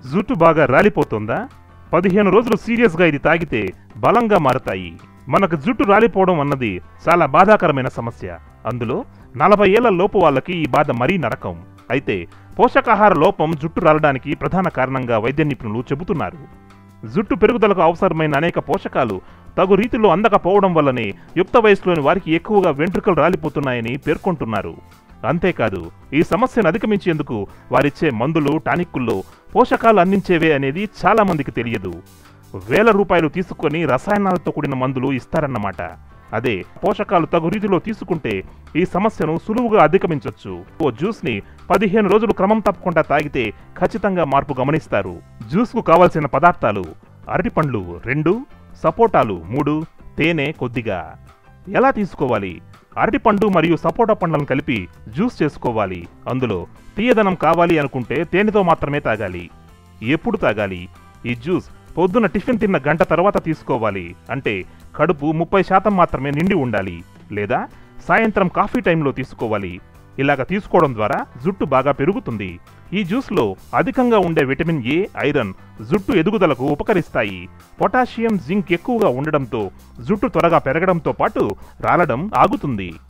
జుట్టు బాగా రాలిపోతుందా పదిహేను రోజులు సీరియస్గా ఇది తాగితే బలంగా మారతాయి మనకు జుట్టు రాలిపోవడం అన్నది చాలా బాధాకరమైన సమస్య అందులో నలభై ఏళ్ల లోపు వాళ్ళకి ఈ బాధ మరీ నరకం అయితే పోషకాహార లోపం జుట్టు రాలడానికి ప్రధాన కారణంగా వైద్య నిపుణులు చెబుతున్నారు జుట్టు పెరుగుదలకు అవసరమైన అనేక పోషకాలు తగు రీతిలో అందకపోవడం వల్లనే యుక్త వయసులోని వారికి ఎక్కువగా వెంట్రుకలు రాలిపోతున్నాయని పేర్కొంటున్నారు అంతేకాదు ఈ సమస్యను అధిగమించేందుకు వారిచ్చే మందులు టానిక్కుల్లో పోషకాలు అందించేవే అనేది చాలా మందికి తెలియదు వేల రూపాయలు తీసుకొని రసాయనాలతో కూడిన మందులు ఇస్తారన్నమాట అదే పోషకాలు తగు రీతిలో తీసుకుంటే ఈ సమస్యను సులువుగా అధిగమించవచ్చు ఓ జ్యూస్ ని పదిహేను రోజులు క్రమం తప్పకుండా తాగితే ఖచ్చితంగా మార్పు గమనిస్తారు జ్యూస్ కు కావలసిన పదార్థాలు అరటిపండ్లు రెండు సపోటాలు మూడు తేనె కొద్దిగా ఎలా తీసుకోవాలి అరటిపండు మరియు సపోటా పండ్లను కలిపి జ్యూస్ చేసుకోవాలి అందులో తీయదనం కావాలి అనుకుంటే తేనెతో మాత్రమే తాగాలి ఎప్పుడు తాగాలి ఈ జ్యూస్ పొద్దున టిఫిన్ తిన్న గంట తర్వాత తీసుకోవాలి అంటే కడుపు ముప్పై శాతం మాత్రమే నిండి ఉండాలి లేదా సాయంత్రం కాఫీ టైంలో తీసుకోవాలి ఇలాగ తీసుకోవడం ద్వారా జుట్టు బాగా పెరుగుతుంది ఈ జ్యూస్లో అధికంగా ఉండే విటమిన్ ఏ ఐరన్ జుట్టు ఎదుగుదలకు ఉపకరిస్తాయి పొటాషియం జింక్ ఎక్కువగా ఉండడంతో జుట్టు త్వరగా పెరగడంతో పాటు రాలడం ఆగుతుంది